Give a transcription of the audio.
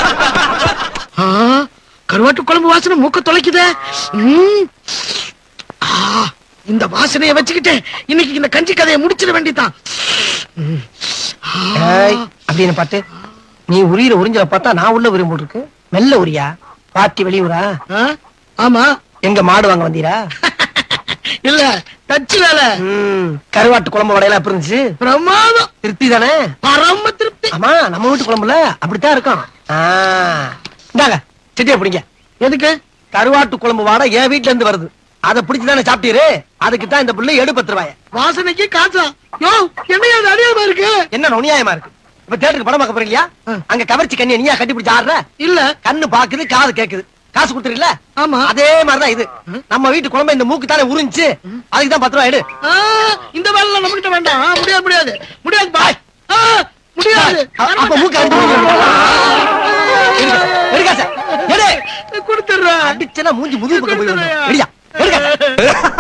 ஆ, கருவாட்டு குழம்பு வாசனை மூக்க தொலைக்குதே ம். ஆ, இந்த வாசனைய வச்சுக்கிட்டு இன்னைக்கு இந்த கஞ்சி கதையை முடிச்சிட வேண்டியதான் ம். ஆ. ஏய், அப்படின்னு பார்த்து நீ உரியிற உறிஞ்சல பார்த்தா நான் உள்ள உரியும் போல் இருக்கு மெல்ல உரியா பாட்டி வெளியூரா ஆ? ஆமா எங்க மாடு வாங்க வந்தீரா இல்ல தச்சு வேலை ம், கருவாட்டு குழம்பு வடையெல்லாம் எப்படி இருந்துச்சு பிரமாதம் திருப்தி தானே பரம திருப்தி ஆமா நம்ம வீட்டு குழம்புல அப்படித்தான் இருக்கும் ஆ, இந்தாங்க செட்டியா பிடிங்க எதுக்கு கருவாட்டு குழம்பு வாடை என் வீட்ல இருந்து வருது அதை பிடிச்சு தானே சாப்பிட்டீரு அதுக்கு தான் இந்த புள்ள எடு பத்து ரூபாய வாசனைக்கு காசா யோ என்னையா அது அடியாம இருக்கு என்ன நுணியாயமா இருக்கு இப்ப தேட்டருக்கு படம் பார்க்க போறீங்களா ஆ. அங்க கவர்ச்சி கண்ணியை நீயா கட்டி பிடிச்சு ஆடுற இல்ல கண்ணு பாக்குது காது கேக்குது காசு கொடுத்துருல ஆமா அதே மாதிரிதான் இது நம்ம வீட்டு குழம்பு இந்த மூக்கு தானே உறிஞ்சு அதுக்கு தான் பத்து ரூபாய் எடு ஆ, இந்த வேலை நம்ம கிட்ட வேண்டாம் ஆ, முடியாது முடியாது முடியாது பாய் ஆ, முடியாது அப்ப மூக்கு அடிச்சு எடுக்கா சார் எடு கொடுத்துடுறேன் அடிச்சனா மூஞ்சி முதுகு பக்கம் போய் விழுந்துரும். எடுயா எடுக்கா